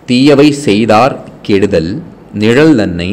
தீயவை செய்தார் கெடுதல் நிழல் தன்னை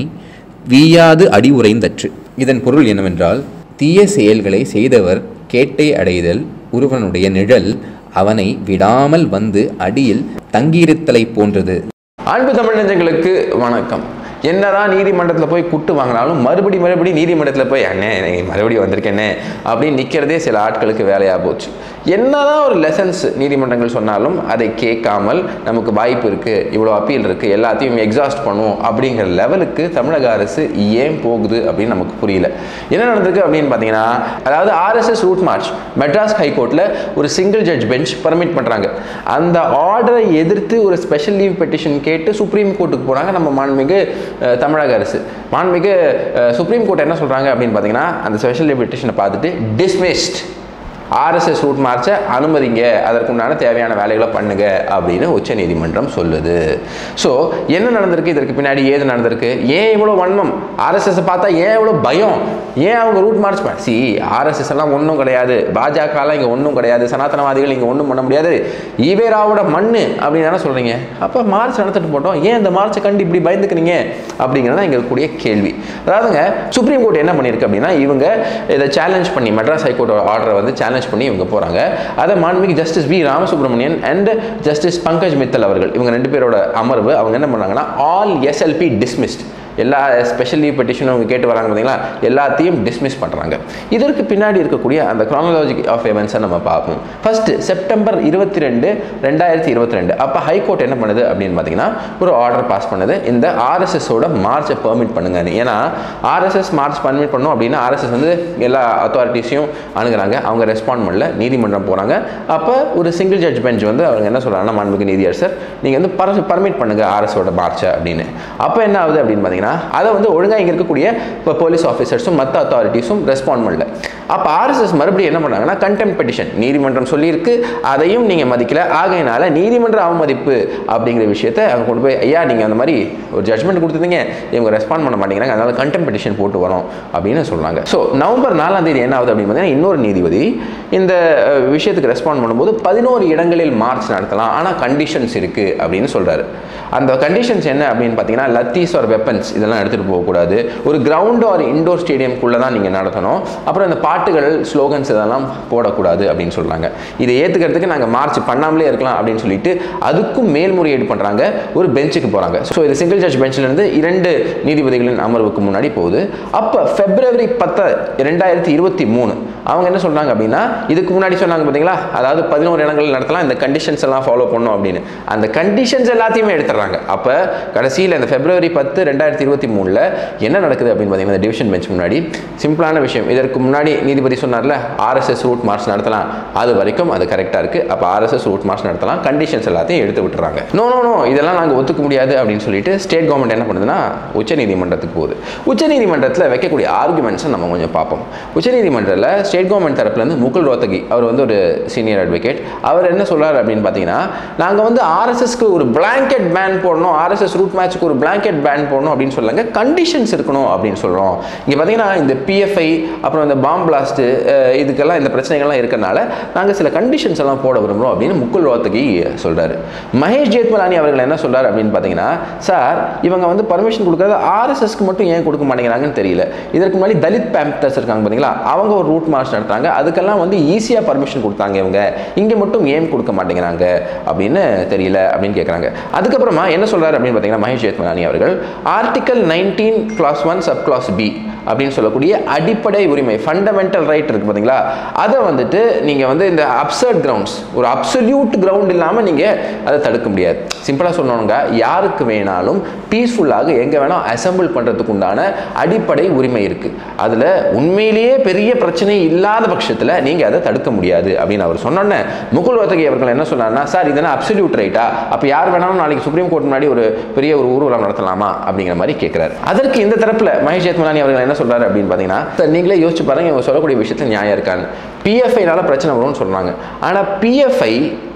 வீயாது அடி உறைந்தற்று இதன் பொருள் என்னவென்றால் தீய செயல்களை செய்தவர் கேட்டை அடைதல் ஒருவனுடைய நிழல் அவனை விடாமல் வந்து அடியில் தங்கியிருத்தலை போன்றது அன்பு தமிழ் நெஞ்சங்களுக்கு வணக்கம் என்னதான் நீதிமன்றத்தில் போய் குட்டு வாங்கினாலும் மறுபடி மறுபடி நீதிமன்றத்தில் போய் அண்ணே நீ மறுபடியும் வந்திருக்கேனே அப்படின்னு நிற்கிறதே சில ஆட்களுக்கு வேலையாக போச்சு என்னதான் ஒரு லெசன்ஸ் நீதிமன்றங்கள் சொன்னாலும் அதை கேட்காமல் நமக்கு வாய்ப்பு இருக்குது இவ்வளோ அப்பீல் இருக்குது எல்லாத்தையும் எக்ஸாஸ்ட் பண்ணுவோம் அப்படிங்கிற லெவலுக்கு தமிழக அரசு ஏன் போகுது அப்படின்னு நமக்கு புரியல என்ன நடந்திருக்கு அப்படின்னு பார்த்தீங்கன்னா அதாவது ஆர்எஸ்எஸ் ரூட் மார்ச் மெட்ராஸ் ஹைகோர்ட்டில் ஒரு சிங்கிள் ஜட்ஜ் பெஞ்ச் பர்மிட் பண்ணுறாங்க அந்த ஆர்டரை எதிர்த்து ஒரு ஸ்பெஷல் லீவ் பெட்டிஷன் கேட்டு சுப்ரீம் கோர்ட்டுக்கு போகிறாங்க நம்ம மாண்புமிகு அஹ், தமிழக அரசு மாண்புமிகு அஹ், சுப்ரீம் கோர்ட் என்ன சொல்கிறாங்க அப்படின்னு பார்த்தீங்கன்னா அந்த ஸ்பெஷல் லீவ் பெட்டிஷனை பார்த்துட்டு டிஸ்மிஸ்ட் ஆர்எஸ்எஸ் ரூட் மார்ச்சை அனுமதிங்க அதற்குண்டான தேவையான வேலைகளை பண்ணுங்க அப்படின்னு உச்சநீதிமன்றம் சொல்லுது ஸோ என்ன நடந்திருக்கு இதற்கு பின்னாடி ஏது நடந்திருக்கு ஏன் இவ்வளோ வன்மம் ஆர்எஸ்எஸ் பார்த்தா ஏன் இவ்வளோ பயம் ஏன் அவங்க ரூட் மார்ச் சி ஆர்எஸ்எஸ் எல்லாம் ஒன்றும் கிடையாது பாஜகலாம் இங்கே ஒன்றும் கிடையாது சனாதனவாதிகள் இங்கே ஒன்றும் பண்ண முடியாது ஈவேராவோட மண்ணு அப்படின்னு தானே சொல்கிறீங்க அப்போ மார்ச் நடத்திட்டு போட்டோம் ஏன் இந்த மார்ச்சை கண்டு இப்படி பயந்துக்கிறீங்க அப்படிங்கிறது இங்கே இருக்கக்கூடிய கேள்வி அதாவதுங்க சுப்ரீம் கோர்ட் என்ன பண்ணியிருக்கு அப்படின்னா இவங்க இதை சேலஞ்ச் பண்ணி மெட்ராஸ் ஹைகோர்ட் ஆர்டரை வந்து சேலஞ்ச் பண்ணி இவங்க போகிறாங்க அதை மாண்புமிகு justice V Ramasubramanian and justice Pankaj Mithal அவர்கள் இவங்க ரெண்டு பேரோட அமர்வு அவங்க என்ன பண்ணாங்கன்னா ஆல் எஸ்எல்பி டிஸ்மிஸ்ட் எல்லா ஸ்பெஷல் லீவ் பெட்டிஷனும் அவங்க கேட்டு வராங்க பார்த்தீங்களா எல்லாத்தையும் டிஸ்மிஸ் பண்ணுறாங்க இதற்கு பின்னாடி இருக்கக்கூடிய அந்த chronology ஆஃப் events நம்ம பார்ப்போம் ஃபர்ஸ்ட் செப்டம்பர் இருபத்தி ரெண்டு ரெண்டாயிரத்தி இருபத்தி ரெண்டு அப்போ ஹைகோர்ட் என்ன பண்ணுது அப்படின்னு பார்த்தீங்கன்னா ஒரு ஆர்டர் பாஸ் பண்ணுது இந்த ஆர்எஸ்எஸோட மார்ச்சை பெர்மிட் பண்ணுங்கன்னு ஏன்னா ஆர்எஸ்எஸ் மார்ச் பர்மிட் பண்ணோம் அப்படின்னா ஆர்எஸ்எஸ் வந்து எல்லா அத்தாரிட்டிஸையும் அணுகுறாங்க அவங்க ரெஸ்பாண்ட் பண்ணல நீதிமன்றம் போகிறாங்க அப்போ ஒரு சிங்கிள் ஜட்ஜ் பெஞ்ச் வந்து அவங்க என்ன சொல்கிறாங்கன்னா மாண்புமிகு நீதியரசர் நீங்கள் வந்து பர பர்மிட் பண்ணுங்க ஆர்எஸோட மார்ச்சை அப்படின்னு அப்போ என்ன ஆகுது அப்படின்னு பார்த்தீங்கன்னா அதை வந்து ஒழுங்காக இங்கே இருக்கக்கூடிய இப்போ போலீஸ் ஆஃபீஸர்ஸும் மற்ற அத்தாரிட்டிஸும் ரெஸ்பாண்ட் பண்ணல அப்போ ஆர்எஸ்எஸ் மறுபடியும் என்ன பண்ணாங்கன்னா கண்டெம் பெட்டிஷன் நீதிமன்றம் சொல்லியிருக்கு அதையும் நீங்கள் மதிக்கல ஆகையினால நீதிமன்ற அவமதிப்பு அப்படிங்கிற விஷயத்தை அவங்க கொண்டு போய் ஐயா நீங்கள் அந்த மாதிரி ஒரு ஜட்மெண்ட் கொடுத்துருந்தீங்க இவங்க ரெஸ்பாண்ட் பண்ண மாட்டேங்கிறாங்க அதனால கண்டெம் பெட்டிஷன் போட்டு வரோம் அப்படின்னு சொல்கிறாங்க ஸோ நவம்பர் நாலாம் தேதி என்ன ஆகுது அப்படின்னு பார்த்தீங்கன்னா இன்னொரு நீதிபதி இந்த அஹ், விஷயத்துக்கு ரெஸ்பாண்ட் பண்ணும்போது பதினோரு இடங்களில் மார்ச் நடத்தலாம் ஆனால் கண்டிஷன்ஸ் இருக்குது அப்படின்னு சொல்கிறாரு அந்த கண்டிஷன்ஸ் என்ன அப்படின்னு பார்த்தீங்கன்னா லத்தீஸ் ஆர் வெப்பன்ஸ் இதெல்லாம் எடுத்துகிட்டு போகக்கூடாது ஒரு கிரவுண்ட் ஆர் இண்டோர் ஸ்டேடியம்குள்ளே தான் நீங்கள் நடத்தணும் அப்புறம் இந்த பாட்டுகள் ஸ்லோகன்ஸ் இதெல்லாம் போடக்கூடாது அப்படின்னு சொல்கிறாங்க இதை ஏற்றுக்கிறதுக்கு நாங்கள் மார்ச் பண்ணாமலே இருக்கலாம் அப்படின்னு சொல்லிட்டு அதுக்கும் மேல்முறையீடு பண்ணுறாங்க ஒரு பெஞ்சுக்கு போகிறாங்க ஸோ இது சிங்கிள் ஜட்ஜ் பெஞ்சிலேருந்து இரண்டு நீதிபதிகளின் அமர்வுக்கு முன்னாடி போகுது அப்போ பிப்ரவரி பத்து ரெண்டாயிரத்தி இருபத்தி மூணு அவங்க என்ன சொல்கிறாங்க அப்படின்னா இதுக்கு முன்னாடி சொன்னாங்க பார்த்தீங்களா அதாவது பதினோரு இடங்கள் நடத்தலாம் இந்த கண்டிஷன்ஸ் எல்லாம் ஃபாலோ பண்ணும் அப்படின்னு அந்த கண்டிஷன்ஸ் எல்லாத்தையுமே எடுத்துறாங்க அப்போ கடைசியில் இந்த பிப்ரவரி பத்து ரெண்டாயிரத்தி இருபத்தி மூணில் என்ன நடக்குது அப்படின்னு பார்த்தீங்கன்னா இந்த டிவிஷன் பெஞ்ச் முன்னாடி சிம்பிளான விஷயம் இதற்கு முன்னாடி நீதிபதி சொன்னார்ல ஆர்எஸ்எஸ் ரூட் மார்ச் நடத்தலாம் அது வரைக்கும் அது கரெக்டாக இருக்குது அப்போ ஆர்எஸ்எஸ் ரூட் மார்ச் நடத்தலாம் கண்டிஷன்ஸ் எல்லாத்தையும் எடுத்து விட்டுறாங்க நோ நோ நோ இதெல்லாம் நாங்கள் ஒத்துக்க முடியாது அப்படின்னு சொல்லிட்டு ஸ்டேட் கவர்மெண்ட் என்ன பண்ணுதுன்னா உச்சநீதிமன்றத்துக்கு போகுது உச்சநீதிமன்றத்தில் வைக்கக்கூடிய ஆர்குமெண்ட்ஸை நம்ம கொஞ்சம் பார்ப்போம் உச்சநீதிமன்றத்தில் ஸ்டேட் கவர்மெண்ட் தரப்புலேருந்து முகுல் ரோத்தகி அவர் வந்து ஒரு சீனியர் அட்வொகேட் அவர் என்ன சொல்றாரு அப்படின்னு பார்த்தீங்கன்னா நாங்கள் வந்து ஆர்எஸ்எஸ்க்கு ஒரு blanket பேன் போடணும் ஆர்எஸ்எஸ் ரூட் மேட்ச்க்கு ஒரு blanket பேன் போடணும் அப்படின்னு சொல்லுங்க கண்டிஷன்ஸ் இருக்கணும் அப்படின்னு சொல்கிறோம் இங்கே பார்த்தீங்கன்னா இந்த பிஎஃப்ஐ அப்புறம் இந்த பாம் பிளாஸ்ட்டு இதுக்கெல்லாம் இந்த பிரச்சனைகள்லாம் இருக்கறனால நாங்கள் சில கண்டிஷன்ஸ் எல்லாம் போட விரும்புகிறோம் அப்படின்னு முகுல் ரோத்தகி சொல்கிறாரு மகேஷ் ஜேத்மலானி அவர்கள் என்ன சொல்றாரு அப்படின்னு பார்த்தீங்கன்னா சார் இவங்க வந்து பர்மிஷன் கொடுக்கறது ஆர்எஸ்எஸ்க்கு மட்டும் ஏன் கொடுக்க மாட்டேங்கிறாங்கன்னு தெரியல இதற்கு முன்னாடி தலித் பேம்பர்ஸ் இருக்காங்க பார்த்தீங்களா அவங்க ஒரு ரூட் மார்ச் நடத்துறாங்க அதுக்கெல்லாம் வந்து ஈஸியாக பர்மிஷன் கொடுத்தாங்க இவங்க இங்கே மட்டும் ஏன் கொடுக்க மாட்டேங்கிறாங்க அப்படின்னு தெரியல அப்படின்னு கேட்குறாங்க அதுக்கப்புறமா என்ன சொல்றாரு அப்படின்னு பார்த்தீங்கன்னா மகேஷ் ஜெயத்மலானி அவர்கள் article nineteen clause one sub clause B அப்படின்னு சொல்லக்கூடிய அடிப்படை உரிமை ஃபண்டமெண்டல் ரைட் இருக்கு பார்த்தீங்களா அதை வந்துட்டு நீங்கள் வந்து இந்த அப்சர்ட் கிரவுண்ட்ஸ் ஒரு அப்சல்யூட் கிரவுண்ட் இல்லாமல் நீங்கள் அதை தடுக்க முடியாது சிம்பிளாக சொன்னோங்க யாருக்கு வேணாலும் பீஸ்ஃபுல்லாக எங்கே வேணால் அசெம்பிள் பண்ணுறதுக்கு உண்டான அடிப்படை உரிமை இருக்குது அதில் உண்மையிலேயே பெரிய பிரச்சனை இல்லாத பட்சத்தில் நீங்கள் அதை தடுக்க முடியாது அப்படின்னு அவர் சொன்னோன்னே முகுல் வர்த்தகி அவர்கள் என்ன சொன்னார்னா சார் இதெல்லாம் அப்சல்யூட் ரைட்டா அப்போ யார் வேணாலும் நாளைக்கு சுப்ரீம் கோர்ட் முன்னாடி ஒரு பெரிய ஒரு ஊர்வலம் நடத்தலாமா அப்படிங்கிற மாதிரி கேட்குறாரு அதற்கு இந்த தரப்பில் மகேஷ் ஜெத்மலானி அவர்கள் என்ன சொல்றாரு அப்படின்னு பார்த்தீங்கன்னா சார் நீங்களே யோசிச்சு பாருங்க இவங்க சொல்லக்கூடிய விஷயத்தில் நியாயம் இருக்கான்னு பிஎஃப்ஐனால பிரச்சனை வரும்னு சொல்றாங்க ஆனால் பிஎஃப்ஐ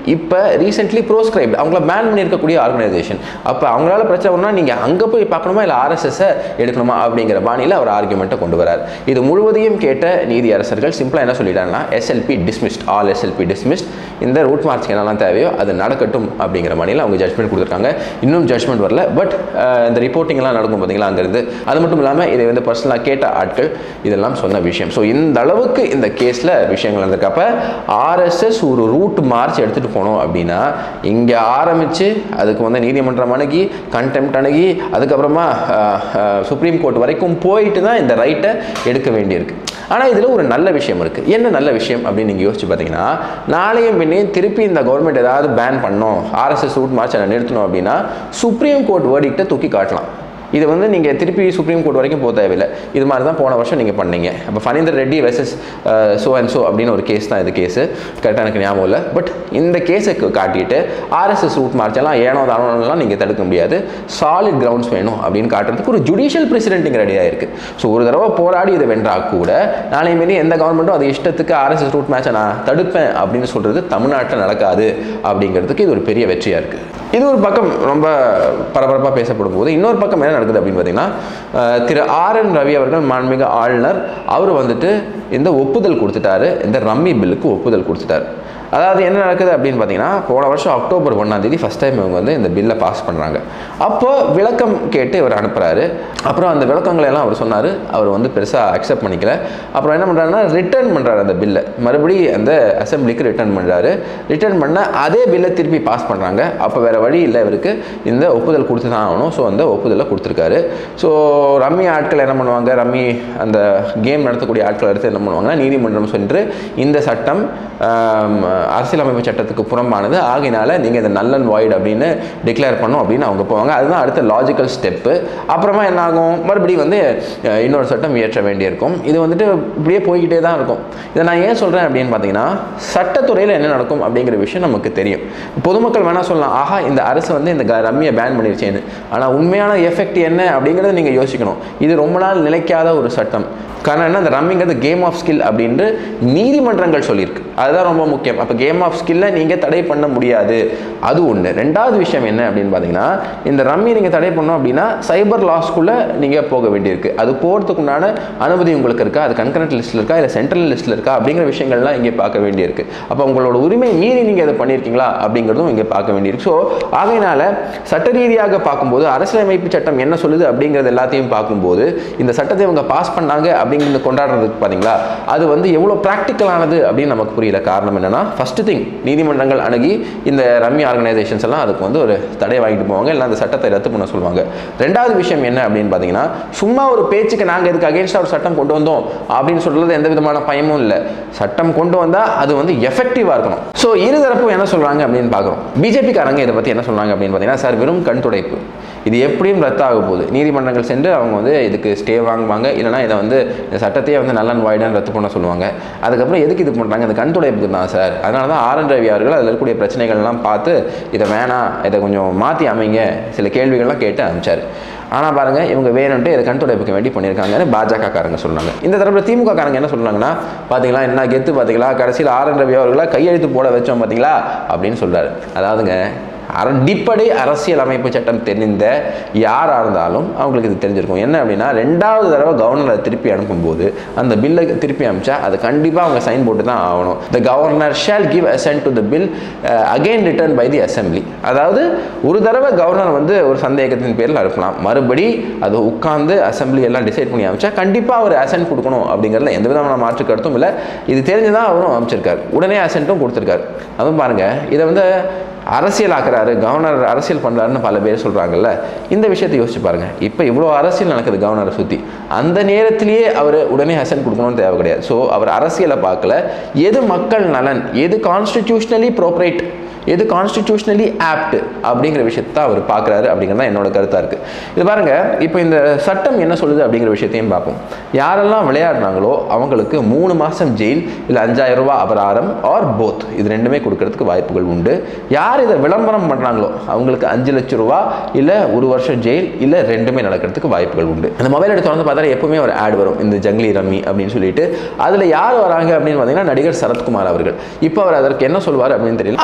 இப்போ ரீசென்ட்லி ப்ரோஸ்கிரைப்ட் அவங்கள பேன் பண்ணியிருக்கக்கூடிய ஆர்கனைசேஷன் அப்போ அவங்களால பிரச்சனை ஒன்றா நீங்கள் அங்கே போய் பார்க்கணுமா இல்லை ஆர்எஸ்எஸ்ஸை எடுக்கணுமா அப்படிங்கிற பாணியில் அவர் ஆர்குமெண்ட்டை கொண்டு வரார் இது முழுவதையும் கேட்ட நீதி அரசர்கள் சிம்பிளாக என்ன சொல்லிட்டாங்கன்னா SLP dismissed all SLP dismissed இந்த ரூட் மார்ச் என்னெல்லாம் தேவையோ அது நடக்கட்டும் அப்படிங்கிற மாநில அவங்க ஜட்மெண்ட் கொடுத்துருக்காங்க இன்னும் ஜட்மெண்ட் வரல பட் இந்த ரிப்போர்ட்டிங் எல்லாம் நடக்கும் பார்த்தீங்களா அங்கேருந்து அது மட்டும் இல்லாமல் இதை வந்து பர்சனலாக கேட்ட ஆட்கள் இதெல்லாம் சொன்ன விஷயம் ஸோ இந்த அளவுக்கு இந்த கேஸில் விஷயங்கள் நடந்திருக்கப்ப ஆர்எஸ்எஸ் ஒரு ரூட் மார்ச் எடுத்துகிட்டு போனோம் அப்படின்னா இங்கே ஆரம்பித்து அதுக்கு வந்து நீதிமன்றம் அணுகி கண்டெம்ட் அணுகி அதுக்கப்புறமா சுப்ரீம் கோர்ட் வரைக்கும் போயிட்டு தான் இந்த ரைட்டை எடுக்க வேண்டியிருக்கு ஆனால் இதில் ஒரு நல்ல விஷயம் இருக்குது என்ன நல்ல விஷயம் அப்படின்னு நீங்கள் யோசிச்சு பார்த்தீங்கன்னா நாளையும் பின்னே திருப்பி இந்த கவர்மெண்ட் ஏதாவது பேன் பண்ணோம் ஆர்எஸ்எஸ் ரூட் மார்ச் நிறுத்தணும் அப்படின்னா சுப்ரீம் கோர்ட் வேர்டிக்ட்டை தூக்கி காட்டலாம் இது வந்து நீங்கள் திருப்பி சுப்ரீம் கோர்ட் வரைக்கும் போக தேவையில்லை இது மாதிரி தான் போன வருஷம் நீங்கள் பண்ணீங்க அப்போ Phanindra Reddy versus so and so அப்படின்னு ஒரு கேஸ் தான் இது கேஸு கரெக்டாக எனக்கு ஞாபகம் இல்லை பட் இந்த கேஸுக்கு காட்டிட்டு ஆர்எஸ்எஸ் ரூட் மார்ச் எல்லாம் ஏனோ தானோலாம் நீங்கள் தடுக்க முடியாது சாலிட் கிரவுண்ட்ஸ் வேணும் அப்படின்னு காட்டுறதுக்கு ஒரு ஜுடிஷியல் பிரசிடென்ட் ரெடியாக இருக்குது ஸோ ஒரு தடவை போராடி இதை வென்றா கூட நாளை மாரி எந்த கவர்மெண்ட்டும் அது இஷ்டத்துக்கு ஆர்எஸ்எஸ் ரூட் மேட்சை நான் தடுப்பேன் அப்படின்னு சொல்கிறது தமிழ்நாட்டில் நடக்காது அப்படிங்கிறதுக்கு இது ஒரு பெரிய வெற்றியாக இருக்குது இது ஒரு பக்கம் ரொம்ப பரபரப்பாக பேசப்படும் போது இன்னொரு பக்கம் என்ன நடக்குது அப்படின்னு பார்த்தீங்கன்னா அஹ், திரு ஆர் என் ரவி அவர்கள் மாண்புமிகு ஆளுநர் அவர் வந்துட்டு இந்த ஒப்புதல் கொடுத்துட்டாரு இந்த ரம்மி பில்லுக்கு ஒப்புதல் கொடுத்துட்டாரு அதாவது என்ன நடக்குது அப்படின்னு பார்த்தீங்கன்னா போன வருஷம் அக்டோபர் ஒன்றாம் தேதி ஃபஸ்ட் டைம் இவங்க வந்து இந்த பில்லை பாஸ் பண்ணுறாங்க அப்போ விளக்கம் கேட்டு இவர் அனுப்புகிறாரு அப்புறம் அந்த விளக்கங்களை எல்லாம் அவர் சொன்னார் அவர் வந்து பெருசாக அக்செப்ட் பண்ணிக்கல அப்புறம் என்ன பண்ணுறாருன்னா ரிட்டர்ன் பண்ணுறாரு அந்த பில்லை மறுபடியும் அந்த அசெம்பிளிக்கு ரிட்டர்ன் பண்ணுறாரு ரிட்டர்ன் பண்ண அதே பில்லை திருப்பி பாஸ் பண்ணுறாங்க அப்போ வேறு வழி இல்லை இவருக்கு இந்த ஒப்புதல் கொடுத்து தான் ஆகணும் ஸோ அந்த ஒப்புதலை கொடுத்துருக்காரு ஸோ ரம்மி ஆட்கள் என்ன பண்ணுவாங்க ரம்மி அந்த கேம் நடத்தக்கூடிய ஆட்கள் எடுத்து என்ன பண்ணுவாங்கன்னா நீதிமன்றம் சென்று இந்த சட்டம் ஆம், அரசியலமைப்பு சட்டத்துக்கு புறம்பானது ஆகையினால நீங்கள் இதை நல் அண்ட் வாய்டு அப்படின்னு டிக்ளேர் பண்ணும் அப்படின்னு அவங்க போவாங்க அதுதான் அடுத்த லாஜிக்கல் ஸ்டெப்பு அப்புறமா என்ன ஆகும் மறுபடியும் வந்து அஹ், இன்னொரு சட்டம் இயற்ற வேண்டியிருக்கும் இது வந்துட்டு இப்படியே போய்கிட்டே தான் இருக்கும் இதை நான் ஏன் சொல்கிறேன் அப்படின்னு பார்த்தீங்கன்னா சட்டத்துறையில் என்ன நடக்கும் அப்படிங்கிற விஷயம் நமக்கு தெரியும் பொதுமக்கள் வேணால் சொல்லலாம் ஆஹா இந்த அரசு வந்து இந்த க- ரம்மியை பேன் பண்ணிருச்சேன்னு ஆனால் உண்மையான எஃபெக்ட் என்ன அப்படிங்கிறத நீங்கள் யோசிக்கணும் இது ரொம்ப நாள் நிலைக்காத ஒரு சட்டம் காரணம் என்ன அந்த ரம்மிங்கிறது கேம் ஆஃப் ஸ்கில் அப்படின்ட்டு நீதிமன்றங்கள் சொல்லியிருக்கு அதுதான் ரொம்ப முக்கியம் அப்போ கேம் ஆஃப் ஸ்கில்லை நீங்கள் தடை பண்ண முடியாது அது ஒன்று ரெண்டாவது விஷயம் என்ன அப்படின்னு பார்த்தீங்கன்னா இந்த ரம்மி நீங்கள் தடை பண்ணோம் அப்படின்னா சைபர் லாஸ்க்குள்ளே நீங்கள் போக வேண்டியிருக்கு அது போகிறதுக்கு உண்டான அனுமதி உங்களுக்கு இருக்கா அது கன்கரண்ட் லிஸ்ட்டில் இருக்கா இல்லை சென்ட்ரல் லிஸ்ட்டில் இருக்கா அப்படிங்கிற விஷயங்கள்லாம் இங்கே பார்க்க வேண்டியிருக்கு அப்போ உங்களோட உரிமை மீறி நீங்கள் அதை பண்ணியிருக்கீங்களா அப்படிங்கிறதும் இங்கே பார்க்க வேண்டியிருக்கு ஸோ ஆகையினால சட்ட ரீதியாக பார்க்கும்போது அரசியலமைப்பு சட்டம் என்ன சொல்லுது அப்படிங்கிறது எல்லாத்தையும் பார்க்கும்போது இந்த சட்டத்தை இவங்க பாஸ் பண்ணாங்க அப்படிங்கிறது கொண்டாடுறதுக்கு பார்த்தீங்களா அது வந்து எவ்வளோ ப்ராக்டிக்கலானது அப்படின்னு நமக்கு புரியல காரணம் என்னன்னா ஃபர்ஸ்ட் திங் நீதிமன்றங்கள் அணுகி இந்த ரம்மி ஆர்கனைசேஷன்ஸ் எல்லாம் அதுக்கு வந்து ஒரு தடை வாங்கிட்டு போவாங்க இல்லை அந்த சட்டத்தை ரத்து பண்ண சொல்லுவாங்க ரெண்டாவது விஷயம் என்ன அப்படின்னு பார்த்தீங்கன்னா சும்மா ஒரு பேச்சுக்கு நாங்கள் இதுக்கு அகேன்ஸ்டாக ஒரு சட்டம் கொண்டு வந்தோம் அப்படின்னு சொல்றது எந்த விதமான பயமும் இல்லை சட்டம் கொண்டு வந்தால் அது வந்து எஃபெக்டிவாக இருக்கணும் ஸோ இருதரப்பும் என்ன சொல்கிறாங்க அப்படின்னு பார்க்குறோம் பிஜேபிக்காரங்க இதை பற்றி என்ன சொல்கிறாங்க அப்படின்னு பார்த்தீங்கன்னா சார் வெறும் கண் துடைப்பு இது எப்படியும் ரத்தாக போகுது நீதிமன்றங்கள் சென்று அவங்க வந்து இதுக்கு ஸ்டே வாங்குவாங்க இல்லைனா இதை வந்து இந்த சட்டத்தையே வந்து நல்ல வாய்டான்னு ரத்து பண்ண சொல்லுவாங்க அதுக்கப்புறம் எதுக்கு இது பண்ணுறாங்க இந்த கண் துடைப்புக்கு தான் சார் அதனால தான் ஆர் என் ரவி அவர்கள் அதில் இருக்கக்கூடிய பிரச்சனைகள்லாம் பார்த்து இதை வேணாம் இதை கொஞ்சம் மாற்றி அமைங்க சில கேள்விகள்லாம் கேட்டு அனுப்பிச்சார் ஆனால் பாருங்க இவங்க வேணும்ட்டு இதை கண் துடைப்புக்கு வேண்டி பண்ணியிருக்காங்கன்னு பாஜக காரங்க சொல்றாங்க இந்த தரப்புல திமுக காரங்க என்ன சொல்றாங்கன்னா பாத்தீங்களா என்ன கெத்து பாத்தீங்களா கடைசியில் ஆர் என் ரவி அவர்களை கையெழுத்து போட வச்சோம் பாத்தீங்களா அப்படின்னு சொல்றாரு அதாவதுங்க அடிப்படை அரசியல் அமைப்பு சட்டம் தெரிந்த யாராக இருந்தாலும் அவங்களுக்கு இது தெரிஞ்சிருக்கும் என்ன அப்படின்னா ரெண்டாவது தடவை கவர்னரை திருப்பி அனுப்பும்போது அந்த பில்லை திருப்பி அனுப்பிச்சா அது கண்டிப்பாக அவங்க சைன் போட்டு தான் ஆகணும் the governor shall give assent to the bill again return by the assembly அதாவது ஒரு தடவை கவர்னர் வந்து ஒரு சந்தேகத்தின் பேரில் அனுப்பலாம் மறுபடி அது உட்கார்ந்து அசெம்பிளி எல்லாம் டிசைட் பண்ணி அமைச்சா கண்டிப்பாக அவர் அசென்ட் கொடுக்கணும் அப்படிங்கிறதுல எந்த விதமான மாற்று கருத்தும் இல்லை இது தெரிஞ்சுதான் அவரும் அமைச்சிருக்காரு உடனே அசென்ட்டும் கொடுத்துருக்காரு அதுவும் பாருங்க இதை வந்து அரசியலாக்குறாரு கவர்னர் அரசியல் பண்ணுறாருன்னு பல பேர் சொல்கிறாங்கல்ல இந்த விஷயத்தை யோசிச்சு பாருங்க இப்போ இவ்வளோ அரசியல் நடக்குது கவர்னரை சுற்றி அந்த நேரத்திலேயே அவர் உடனே ஹசன் கொடுக்கணும்னு தேவை கிடையாது ஸோ அவர் அரசியலை பார்க்கல எது மக்கள் நலன் எது கான்ஸ்டிடியூஷனலி ப்ரோப்ரேட் எது கான்ஸ்டிடியூஷனலி ஆப்ட் அப்படிங்கிற விஷயத்தை அவர் பார்க்குறாரு அப்படிங்கிறது தான் என்னோட கருத்தாக இருக்குது இது பாருங்க இப்போ இந்த சட்டம் என்ன சொல்லுது அப்படிங்கிற விஷயத்தையும் பார்ப்போம் யாரெல்லாம் விளையாடுறாங்களோ அவங்களுக்கு மூணு மாதம் ஜெயில் இல்லை அஞ்சாயிரம் ரூபாய் அபராதம் ஆர் போத் இது ரெண்டுமே கொடுக்கறதுக்கு வாய்ப்புகள் உண்டு யார் இதை விளம்பரம் பண்ணுறாங்களோ அவங்களுக்கு அஞ்சு லட்சம் ரூபா இல்லை ஒரு வருஷம் ஜெயில் இல்லை ரெண்டுமே நடக்கிறதுக்கு வாய்ப்புகள் உண்டு அந்த மொபைல் எடுத்து வந்து பார்த்தா எப்பவுமே ஒரு ஆட் வரும் இந்த ஜங்லி ரம்மி அப்படின்னு சொல்லிட்டு அதில் யார் வராங்க அப்படின்னு பார்த்தீங்கன்னா நடிகர் சரத்குமார் அவர்கள் இப்போ அவர் அதற்கு என்ன சொல்வார் அப்படின்னு தெரியல ஆமாம் அது என்னோட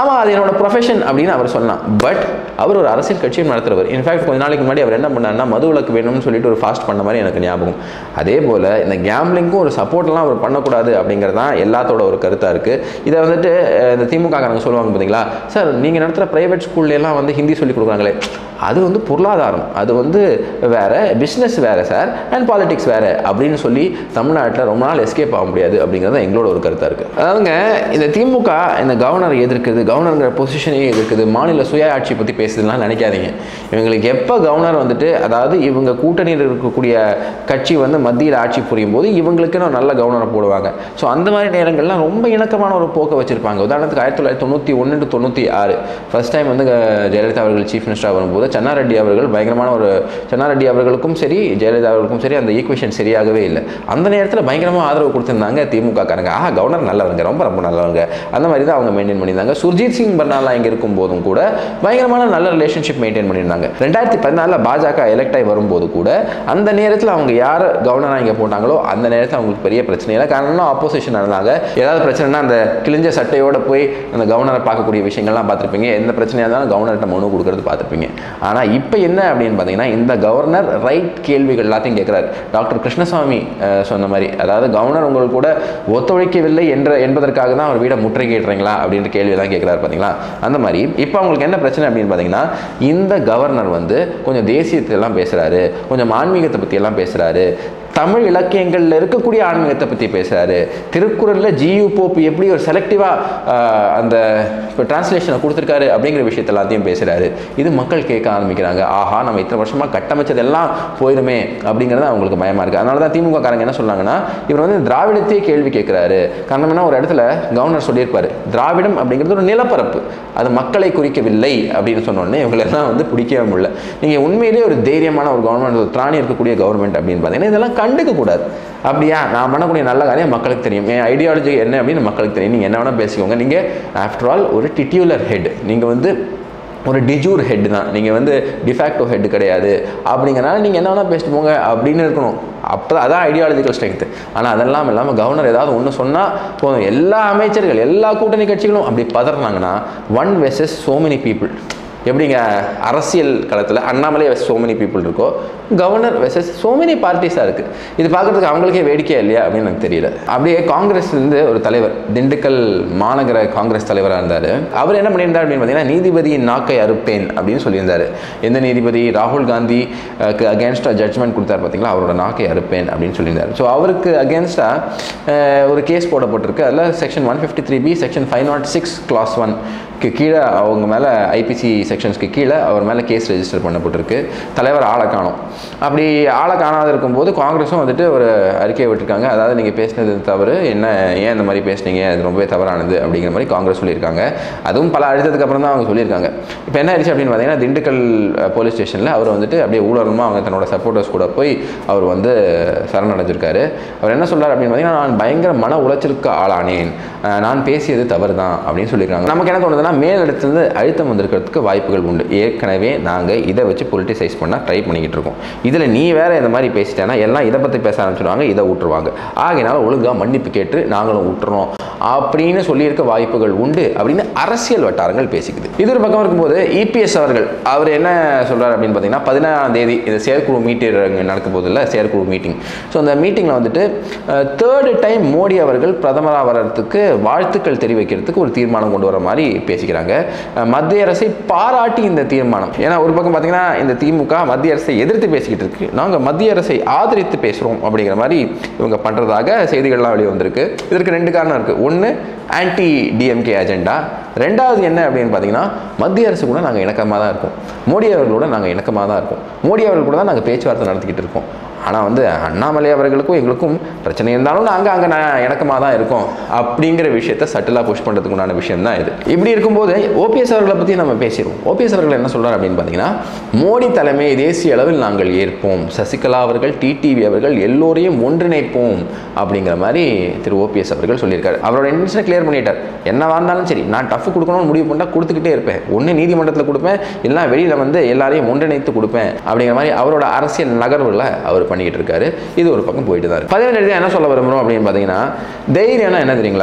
என்னோட ப்ரொஃபஷன் அப்படின்னு அவர் சொல்லலாம் பட் அவர் ஒரு அரசியல் கட்சியும் நடத்துறவர் இன்ஃபேக்ட் கொஞ்ச நாளைக்கு முன்னாடி அவர் என்ன பண்ணாருன்னா மது விலக்கு வேணும்னு சொல்லிட்டு ஒரு ஃபாஸ்ட் பண்ண மாதிரி எனக்கு ஞாபகம் அதே போல் இந்த கேம்லிங்க்கும் ஒரு சப்போர்ட்லாம் அவர் பண்ணக்கூடாது அப்படிங்கிறது தான் எல்லாத்தோட ஒரு கருத்தாக இருக்குது இதை வந்துட்டு அஹ், இந்த திமுக காரங்க சொல்லுவாங்க பார்த்தீங்களா சார் நீங்கள் நடத்துகிற ப்ரைவேட் ஸ்கூல்ல எல்லாம் வந்து ஹிந்தி சொல்லி கொடுக்குறாங்களே அது வந்து பொருளாதாரம் அது வந்து வேற பிஸ்னஸ் வேற சார் அண்ட் பாலிடிக்ஸ் வேற அப்படின்னு சொல்லி தமிழ்நாட்டில் ரொம்ப நாள் எஸ்கேப் ஆக முடியாது அப்படிங்கிறது தான் எங்களோட ஒரு கருத்தாக இருக்குது அதாவதுங்க இந்த திமுக இந்த கவர்னரை எதிர்க்குது கவர்னருங்கிற பொசிஷனையும் எதிர்க்குது மாநில சுயாட்சி பற்றி பேசுறதுலாம் நினைக்காதீங்க இவங்களுக்கு எப்போ கவர்னர் வந்துட்டு அதாவது இவங்க கூட்டணியில் இருக்கக்கூடிய கட்சி வந்து மத்தியில் ஆட்சி புரியும் போது இவங்களுக்குன்னு ஒரு நல்ல கவர்னரை போடுவாங்க ஸோ அந்த மாதிரி நேரங்கள்லாம் ரொம்ப இணக்கமான ஒரு போக்கை வச்சிருப்பாங்க உதாரணத்துக்கு ஆயிரத்தி தொள்ளாயிரத்தி தொண்ணூற்றி ஒன்று டு தொண்ணூற்றி ஆறு ஃபர்ஸ்ட் டைம் வந்து அஹ், ஜெயலலிதா அவர்கள் சீஃப் மினிஸ்டராக வரும்போது சென்னாரெட்டி அவர்கள் பயங்கரமான ஒரு சென்னாரெட்டி அவர்களுக்கும் சரி ஜெயலலிதா அவர்களுக்கும் சரி அந்த ஈக்குவேஷன் சரியாகவே இல்லை அந்த நேரத்தில் பயங்கரமாக ஆதரவு கொடுத்திருந்தாங்க திமுக காரங்க ஆஹா கவர்னர் நல்லவங்க ரொம்ப ரொம்ப நல்லவங்க அந்த மாதிரி தான் அவங்க மெயின்டைன் பண்ணியிருந்தாங்க சுர்ஜித் சிங் பர்னாலா இங்கே இருக்கும் போதும் கூட பயங்கரமான நல்ல ரிலேஷன்ஷிப் மெயின்டைன் பண்ணியிருந்தாங்க ரெண்டாயிரத்தி பதினாலில் பாஜக எலெக்ட் ஆகி வரும்போது கூட அந்த நேரத்தில் அவங்க யார் கவர்னராக இங்கே போட்டாங்களோ அந்த நேரத்தில் அவங்களுக்கு பெரிய பிரச்சனை இல்லை காரணம் ஆப்போசிஷன் இருந்தாங்க ஏதாவது பிரச்சனைனா அந்த கிழிஞ்ச சட்டையோட போய் அந்த கவர்னரை பார்க்கக்கூடிய விஷயங்கள்லாம் பார்த்துருப்பீங்க எந்த பிரச்சனையாக இருந்தாலும் கவர்னர்கிட்ட மனு கொடுக்கறது பார்த்துருப்பீங்க ஆனால் இப்போ என்ன அப்படின்னு பார்த்தீங்கன்னா இந்த கவர்னர் ரைட் கேள்விகள் எல்லாத்தையும் கேட்குறாரு டாக்டர் கிருஷ்ணசாமி அஹ், சொன்ன மாதிரி அதாவது கவர்னர் உங்களுக்கு கூட ஒத்துழைக்கவில்லை என்ற என்பதற்காக தான் அவர் வீடை முற்றுகையிடுறீங்களா அப்படின்ற கேள்வி எல்லாம் கேட்குறாரு பார்த்தீங்களா அந்த மாதிரி இப்போ அவங்களுக்கு என்ன பிரச்சனை அப்படின்னு பார்த்தீங்கன்னா இந்த கவர்னர் வந்து கொஞ்சம் தேசியத்தை எல்லாம் பேசுகிறாரு கொஞ்சம் ஆன்மீகத்தை பற்றி எல்லாம் பேசுகிறாரு தமிழ் இலக்கியங்களில் இருக்கக்கூடிய ஆன்மீகத்தை பற்றி பேசுகிறாரு திருக்குறளில் ஜியு போப்பு எப்படி ஒரு செலக்டிவாக அந்த இப்போ டிரான்ஸ்லேஷனை கொடுத்துருக்காரு அப்படிங்கிற விஷயத்த எல்லாத்தையும் பேசுகிறாரு இது மக்கள் கேட்க ஆரம்பிக்கிறாங்க ஆஹா நம்ம இத்தனை வருஷமாக கட்டமைச்சதெல்லாம் போயிருமே அப்படிங்கிறது அவங்களுக்கு பயமாக இருக்குது அதனால தான் திமுக காரங்க என்ன சொன்னாங்கன்னா இவர் வந்து திராவிடத்தையே கேள்வி கேட்குறாரு காரணம் என்ன ஒரு இடத்துல கவர்னர் சொல்லியிருப்பாரு திராவிடம் அப்படிங்கிறது ஒரு நிலப்பரப்பு அது மக்களை குறிக்கவில்லை அப்படின்னு சொன்னோடனே இவங்களெல்லாம் வந்து பிடிக்கவே முடியல நீங்கள் உண்மையிலேயே ஒரு தைரியமான ஒரு கவர்மெண்ட் ஒரு திராணி இருக்கக்கூடிய கவர்மெண்ட் அப்படின்னு பார்த்தீங்கன்னா இதெல்லாம் கண்டுக்க கூடாது அப்படியா நான் பண்ணக்கூடிய நல்ல காரியம் மக்களுக்கு தெரியும் என் ஐடியாலஜி என்ன அப்படின்னு மக்களுக்கு தெரியும் நீங்கள் என்ன வேணால் பேசிக்கோங்க நீங்கள் ஆஃப்டர் ஆல் ஒரு டிட்யூலர் ஹெட் நீங்கள் வந்து ஒரு டிஜூர் ஹெட் தான் நீங்கள் வந்து டிஃபேக்டோ ஹெட் கிடையாது அப்படிங்கிறனால நீங்கள் என்ன வேணால் பேசிட்டு போங்க அப்படின்னு இருக்கணும் அப்போ அதான் ஐடியாலஜிக்கல் ஸ்ட்ரென்த் ஆனால் அதெல்லாம் இல்லாமல் கவர்னர் ஏதாவது ஒன்று சொன்னால் போதும் எல்லா அமைச்சர்கள் எல்லா கூட்டணி கட்சிகளும் அப்படி பதறாங்கன்னா one versus so many people எப்படிங்க அரசியல் களத்தில் Annamalai versus so many people இருக்கோ கவர்னர் வெசஸ் so many பார்ட்டிஸாக இருக்குது இது பார்க்குறதுக்கு அவங்களுக்கே வேடிக்கையா இல்லையா அப்படின்னு எனக்கு தெரியல அப்படியே காங்கிரஸ்லேருந்து ஒரு தலைவர் திண்டுக்கல் மாநகர காங்கிரஸ் தலைவராக இருந்தார் அவர் என்ன பண்ணியிருந்தார் அப்படின்னு பார்த்தீங்கன்னா நீதிபதியின் நாக்கை அறுப்பேன் அப்படின்னு சொல்லியிருந்தார் எந்த நீதிபதி ராகுல் காந்தி அகேன்ஸ்டாக ஜட்ஜ்மெண்ட் கொடுத்தார் பார்த்தீங்களா அவரோட நாக்கை அறுப்பேன் அப்படின்னு சொல்லியிருந்தார் ஸோ அவருக்கு அகேன்ஸ்டாக ஒரு கேஸ் போடப்பட்டிருக்கு அதில் section one fifty three B section five naught six clause one கீழே அவங்க மேலே ஐபிசி செக்ஷன்ஸ்க்கு கீழே அவர் மேலே கேஸ் ரெஜிஸ்டர் பண்ணப்பட்டிருக்கு தலைவர் ஆளை காணோம் அப்படி ஆளை காணாத இருக்கும்போது காங்கிரஸும் வந்துட்டு ஒரு அறிக்கையை விட்டுருக்காங்க அதாவது நீங்கள் பேசினது தவறு என்ன ஏன் இந்த மாதிரி பேசுனீங்க அது ரொம்பவே தவறானது அப்படிங்கிற மாதிரி காங்கிரஸ் சொல்லியிருக்காங்க அதுவும் பல அழுத்தத்துக்கு அப்புறம் தான் அவங்க சொல்லியிருக்காங்க இப்போ என்ன ஆயிடுச்சு அப்படின்னு பார்த்தீங்கன்னா திண்டுக்கல் போலீஸ் ஸ்டேஷனில் அவர் வந்துட்டு அப்படியே ஊழலமாக அவங்க தன்னோட சப்போர்ட்டர்ஸ் கூட போய் அவர் வந்து சரணடைஞ்சிருக்காரு அவர் என்ன சொல்றாரு அப்படின்னு பார்த்தீங்கன்னா நான் பயங்கர மன உளைச்சலுக்கு ஆளானேன் அஹ் நான் பேசியது தவறு தான் அப்படின்னு சொல்லியிருக்காங்க நமக்கு என்ன தோணுதுன்னா மேலிடத்துலேருந்து அழுத்தம் வந்திருக்கிறதுக்கு வாய்ப்புகள் உண்டு ஏற்கனவே நாங்கள் இதை வச்சு பொலிட்டிசைஸ் பண்ண ட்ரை பண்ணிக்கிட்டு இருக்கோம் இதில் நீ வேற இந்த மாதிரி பேசிட்டேன்னா எல்லாம் இதை பற்றி பேச ஆரம்பிச்சிடுவாங்க இதை விட்டுருவாங்க ஆகையினால ஒழுங்காக மன்னிப்பு கேட்டு நாங்களும் விட்டுறோம் அப்படின்னு சொல்லியிருக்க வாய்ப்புகள் உண்டு அப்படின்னு அரசியல் வட்டாரங்கள் பேசிக்குது இது ஒரு பக்கம் இருக்கும்போது இபிஎஸ் அவர்கள் அவர் என்ன சொல்றாரு அப்படின்னு பார்த்தீங்கன்னா பதினாறாம் தேதி இந்த செயற்குழு மீட்டிங் நடக்க போதில்ல செயற்குழு மீட்டிங் ஸோ அந்த மீட்டிங்கில் வந்துட்டு தேர்டு டைம் மோடி அவர்கள் பிரதமராக வர்றதுக்கு வாழ்த்துக்கள் தெரிவிக்கிறதுக்கு ஒரு தீர்மானம் கொண்டு வர மாதிரி பேசிக்கிறாங்க அஹ் மத்திய அரசை பாராட்டி இந்த தீர்மானம் ஏன்னா ஒரு பக்கம் பார்த்தீங்கன்னா இந்த திமுக மத்திய அரசை எதிர்த்து பேசிக்கிட்டு இருக்கு நாங்கள் மத்திய அரசை ஆதரித்து பேசுகிறோம் அப்படிங்கிற மாதிரி இவங்க பண்ணுறதாக செய்திகள்லாம் வெளியே வந்திருக்கு இதற்கு ரெண்டு காரணம் இருக்குது ஒன்று ஆன்டி டிஎம்கே அஜெண்டா ரெண்டாவது என்ன அப்படின்னு பார்த்தீங்கன்னா மத்திய அரசு கூட நாங்கள் இணக்கமாக தான் இருக்கோம் மோடி அவர்களோட நாங்கள் இணக்கமாக தான் இருக்கோம் மோடி அவர்கள் கூட தான் நாங்கள் பேச்சுவார்த்தை நடத்திக்கிட்டு இருக்கோம் ஆனால் வந்து அண்ணாமலை அவர்களுக்கும் எங்களுக்கும் பிரச்சனை இருந்தாலும் நாங்கள் அங்கே நான் இணக்கமாக தான் இருக்கோம் அப்படிங்கிற விஷயத்த சட்டிலாக புஷ் பண்ணுறதுக்கு உண்டான விஷயம் தான் இது இப்படி இருக்கும்போது ஓபிஎஸ் அவர்களை பற்றி நம்ம பேசிடுவோம் ஓபிஎஸ் அவர்கள் என்ன சொல்றாரு அப்படின்னு பார்த்தீங்கன்னா மோடி தலைமையை தேசிய அளவில் நாங்கள் ஏற்போம் சசிகலா அவர்கள் டிடிவி அவர்கள் எல்லோரையும் ஒன்றிணைப்போம் அப்படிங்கிற மாதிரி திரு ஓபிஎஸ் அவர்கள் சொல்லியிருக்காரு அவரோட இன்டென்ஷனை கிளியர் பண்ணிட்டார் என்னவா இருந்தாலும் சரி நான் டஃப் கொடுக்கணும்னு முடிவு பண்ணால் கொடுத்துக்கிட்டே இருப்பேன் ஒன்று நீதிமன்றத்தில் கொடுப்பேன் இல்லைனா வெளியில் வந்து எல்லாரையும் ஒன்றிணைத்து கொடுப்பேன் அப்படிங்கிற மாதிரி அவரோட அரசியல் நகர்வுகளை அவர் பண்ணிக்கிட்டு இருக்காரு இது ஒரு பக்கம் போயிட்டு தான் இருக்கு பதினேழு என்ன சொல்ல விரும்புகிறோம் அப்படின்னு பார்த்தீங்கன்னா தைரியம்னா என்ன தெரியுங்களா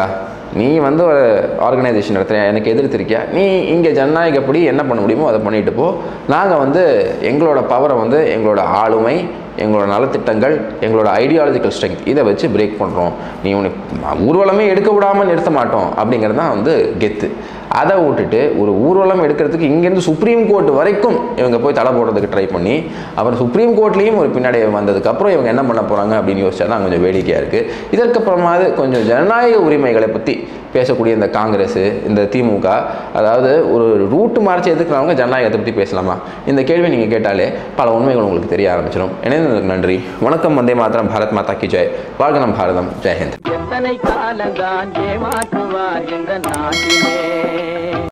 நீ வந்து ஒரு ஆர்கனைசேஷன் நடத்துகிற எனக்கு எதிர்த்திருக்கியா நீ இங்கே ஜனநாயகப்படி என்ன பண்ண முடியுமோ அதை பண்ணிட்டு போ நாங்கள் வந்து எங்களோட பவரை வந்து எங்களோட ஆளுமை எங்களோட நலத்திட்டங்கள் எங்களோட ஐடியாலஜிக்கல் ஸ்ட்ரென்த் இதை வச்சு பிரேக் பண்ணுறோம் நீ உனக்கு ஊர்வலமே எடுக்க விடாமல் நிறுத்த மாட்டோம் அப்படிங்கிறது தான் வந்து கெத்து அதை விட்டுட்டு ஒரு ஊர்வலம் எடுக்கிறதுக்கு இங்கேருந்து சுப்ரீம் கோர்ட் வரைக்கும் இவங்க போய் தடை போடுறதுக்கு ட்ரை பண்ணி அப்புறம் சுப்ரீம் கோர்ட்லேயும் ஒரு பின்னாடி வந்ததுக்கப்புறம் இவங்க என்ன பண்ண போகிறாங்க அப்படின்னு யோசிச்சா தான் கொஞ்சம் வேடிக்கையாக இருக்குது இதற்கப்புறமாவது கொஞ்சம் ஜனநாயக உரிமைகளை பற்றி பேசக்கூடிய இந்த காங்கிரஸ் இந்த திமுக அதாவது ஒரு ரூட்டு மார்ச் எதுக்குறவங்க ஜனநாயகத்தை பற்றி பேசலாமா இந்த கேள்வி நீங்கள் கேட்டாலே பல உண்மைகள் உங்களுக்கு தெரிய ஆரம்பிச்சிடும் இணைந்ததுக்கு நன்றி வணக்கம் வந்தே மாத்திரம் பாரத் மாதா கி ஜெய் வாழ்க நம் பாரதம் ஜெயஹிந்த் எத்தனை காலந்தான் ஏமாற்றுவார் இந்த நாட்டிலே